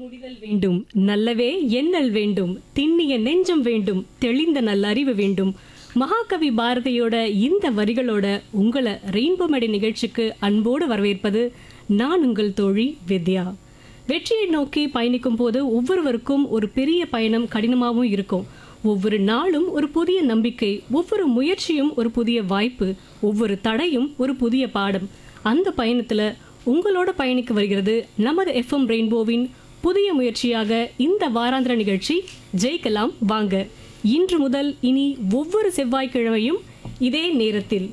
முடிதல் வேண்டும் நல்லவே எண்ணல் வேண்டும் திண்ணிய நெஞ்சம் வேண்டும் தெளிந்த நல்ல அறிவு வேண்டும் மகாகவி பாரதியோட இந்த வரிகளோட உங்களை ரெயின்போ மேடை நிகழ்ச்சிக்கு அன்போடு வரவேற்பது நான் உங்கள் தோழி வித்யா வெற்றியை நோக்கி பயணிக்கும் போது ஒவ்வொருவருக்கும் ஒரு பெரிய பயணம் கடினமாகவும் இருக்கும் ஒவ்வொரு நாளும் ஒரு புதிய நம்பிக்கை ஒவ்வொரு முயற்சியும் ஒரு புதிய வாய்ப்பு ஒவ்வொரு தடையும் ஒரு புதிய பாடம் அந்த பயணத்துல உங்களோட பயணிக்க வருகிறது நமது எஃப்எம் ரெயின்போவின் புதிய முயற்சியாக இந்த வாராந்திர நிகழ்ச்சி ஜெயிக்கலாம் வாங்க இன்று முதல் இனி ஒவ்வொரு செவ்வாய்க்கிழமையும் இதே நேரத்தில்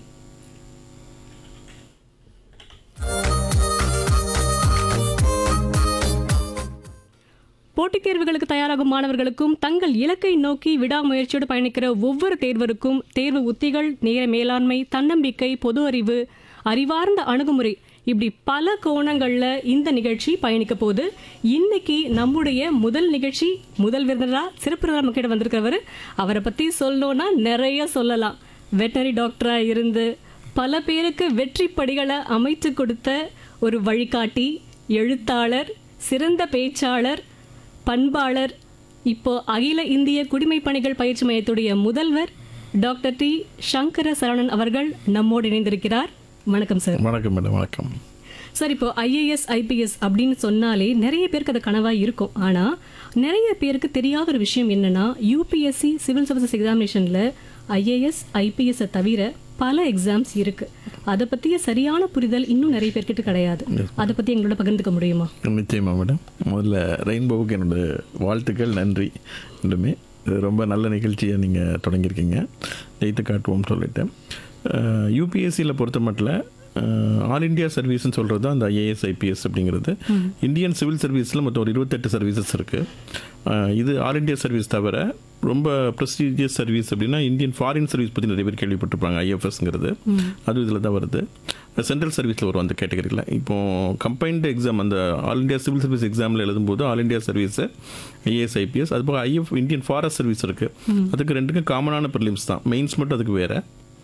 போட்டித் தேர்வுகளுக்கு தயாராகும் மாணவர்களுக்கும் தங்கள் இலக்கை நோக்கி விடாமுயற்சியோடு பயணிக்கிற ஒவ்வொரு தேர்வருக்கும் தேர்வு உத்திகள் நேர மேலாண்மை தன்னம்பிக்கை பொது அறிவு அறிவார்ந்த அணுகுமுறை இப்படி பல கோணங்கள்ல இந்த நிகழ்ச்சி பயணிக்க போகுது இன்னைக்கு நம்முடைய முதல் நிகழ்ச்சி முதல் விருந்தினரா சிறப்பு விருந்தினரா நம்ம கிட்ட வந்திருக்கிறவர் அவரை பத்தி சொல்லணும்னா நிறைய சொல்லலாம் வெட்டரி டாக்டரா இருந்து பல பேருக்கு வெற்றி படிகளை அமைத்து கொடுத்த ஒரு வழிகாட்டி எழுத்தாளர் சிறந்த பேச்சாளர் பண்பாளர் இப்போ அகில இந்திய குடிமைப் பணிகள் பயிற்சி மையத்துடைய முதல்வர் டாக்டர் டி சங்கர சரவணன் அவர்கள் நம்மோடு இணைந்திருக்கிறார் வணக்கம் சார் வணக்கம் மேடம் வணக்கம் சார் இப்போ ஐஏஎஸ் ஐபிஎஸ் அப்படின்னு சொன்னாலே நிறைய பேருக்கு அது கனவாக இருக்கும் ஆனால் நிறைய பேருக்கு தெரியாத ஒரு விஷயம் என்னன்னா யூபிஎஸ்சி சிவில் சர்வீசஸ் எக்ஸாமினேஷனில் ஐஏஎஸ் ஐபிஎஸ்ஸை தவிர பல எக்ஸாம்ஸ் இருக்கு அதை பற்றிய சரியான புரிதல் இன்னும் நிறைய பேர்கிட்ட கிடையாது அதை பற்றி எங்களோட பகிர்ந்துக்க முடியுமா நிச்சயமா மேடம் முதல்ல ரெயின்போவுக்கு என்னோட வாழ்த்துக்கள் நன்றி ரெண்டுமே இது ரொம்ப நல்ல நிகழ்ச்சியை நீங்கள் தொடங்கியிருக்கீங்க ஜெயித்து காட்டுவோம் சொல்லிட்டு யூபிஎஸ்சியில் பொறுத்த மட்டும் ஆல் இந்தியா சர்வீஸ்னு சொல்கிறது அந்த ஐஏஎஸ் ஐபிஎஸ் அப்படிங்கிறது இந்தியன் சிவில் சர்வீஸில் மொத்தம் ஒரு இருபத்தெட்டு சர்வீசஸ் இருக்குது இது ஆல் இந்தியா சர்வீஸ் தவிர ரொம்ப ப்ரெஸ்டீஜியஸ் சர்வீஸ் அப்படின்னா இந்தியன் ஃபாரின் சர்வீஸ் பற்றி நிறைய பேர் கேள்விப்பட்டிருப்பாங்க ஐஎஃப்எஸ்ங்கிறது அது இதில் தான் வருது சென்ட்ரல் சர்வீஸில் வரும் அந்த கேட்டகரியில் இப்போ கம்பைன்டு எக்ஸாம் அந்த ஆல் இந்தியா சிவில் சர்வீஸ் எக்ஸாமில் எழுதும்போது all India service IAS IPS அது போக ஐஎஃப் இந்தியன் ஃபாரஸ்ட் சர்வீஸ் இருக்குது அதுக்கு ரெண்டுக்கும் காமனான ப்ரிலிம்ஸ் தான் மெயின்ஸ் மட்டும் அதுக்கு வேறு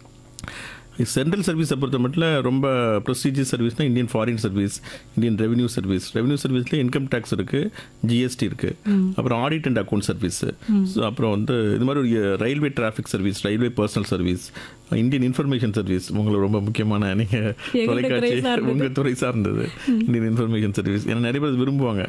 சென்ட்ரல் சர்வீஸை பொறுத்த மட்டும் ரொம்ப ப்ரொசீஜர் சர்வீஸ்னால் Indian foreign service Indian revenue service revenue சர்வீஸில் இன்கம் டேக்ஸ் இருக்குது ஜிஎஸ்டி இருக்குது அப்புறம் audit and account service so அப்புறம் வந்து இது மாதிரி ஒரு railway traffic service railway personnel service Indian information service உங்களுக்கு ரொம்ப முக்கியமான நீங்கள் எங்களுடைய துறை தொலைக்காட்சி சார்ந்தது. உங்கள் துறை சார்ந்தது இந்தியன் இன்ஃபர்மேஷன் சர்வீஸ் ஏன்னா நிறைய பேர் விரும்புவாங்க